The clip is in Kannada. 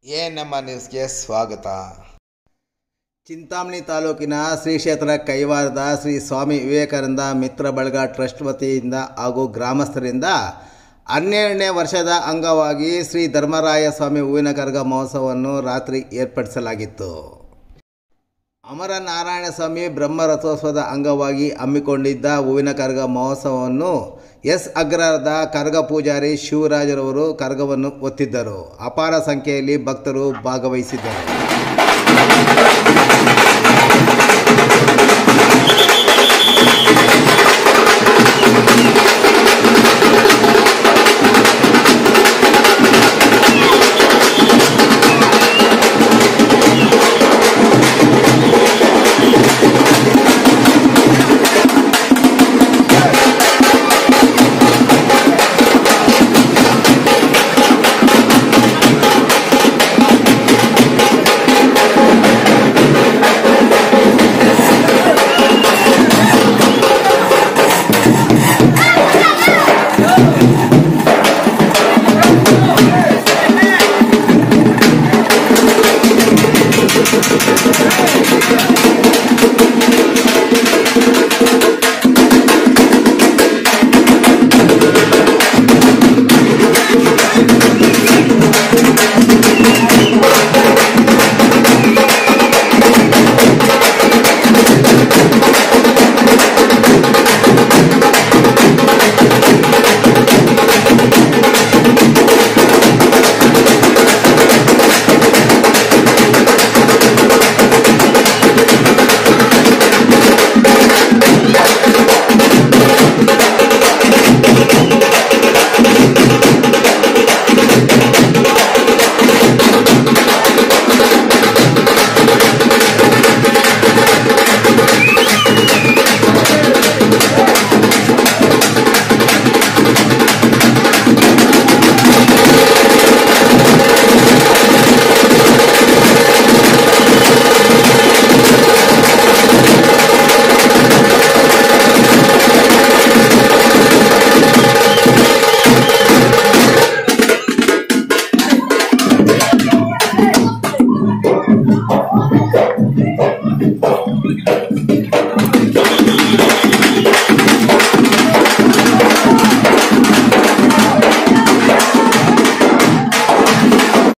ಎ ನಮ್ಮ ನ್ಯೂಸ್ಗೆ ಸ್ವಾಗತ ಚಿಂತಾಮಣಿ ತಾಲೂಕಿನ ಶ್ರೀ ಕ್ಷೇತ್ರ ಕೈವಾರದ ಶ್ರೀ ಸ್ವಾಮಿ ವಿವೇಕಾನಂದ ಮಿತ್ರ ಬಳಗ ಟ್ರಸ್ಟ್ ವತಿಯಿಂದ ಹಾಗೂ ಗ್ರಾಮಸ್ಥರಿಂದ ಹನ್ನೆರಡನೇ ವರ್ಷದ ಅಂಗವಾಗಿ ಶ್ರೀ ಧರ್ಮರಾಯ ಸ್ವಾಮಿ ಹೂವಿನ ಕರಗ ಮಹೋತ್ಸವವನ್ನು ರಾತ್ರಿ ಏರ್ಪಡಿಸಲಾಗಿತ್ತು ಅಮರ ನಾರಾಯಣ ಸ್ವಾಮಿ ಬ್ರಹ್ಮ ರಥೋತ್ಸವದ ಅಂಗವಾಗಿ ಹಮ್ಮಿಕೊಂಡಿದ್ದ ಹೂವಿನ ಕರಗ ಮಹೋತ್ಸವವನ್ನು ಎಸ್ ಅಗ್ರಹಾರದ ಕರಗ ಪೂಜಾರಿ ಶಿವರಾಜರವರು ಕರಗವನ್ನು ಒತ್ತಿದ್ದರು ಅಪಾರ ಸಂಖ್ಯೆಯಲ್ಲಿ ಭಕ್ತರು ಭಾಗವಹಿಸಿದ್ದರು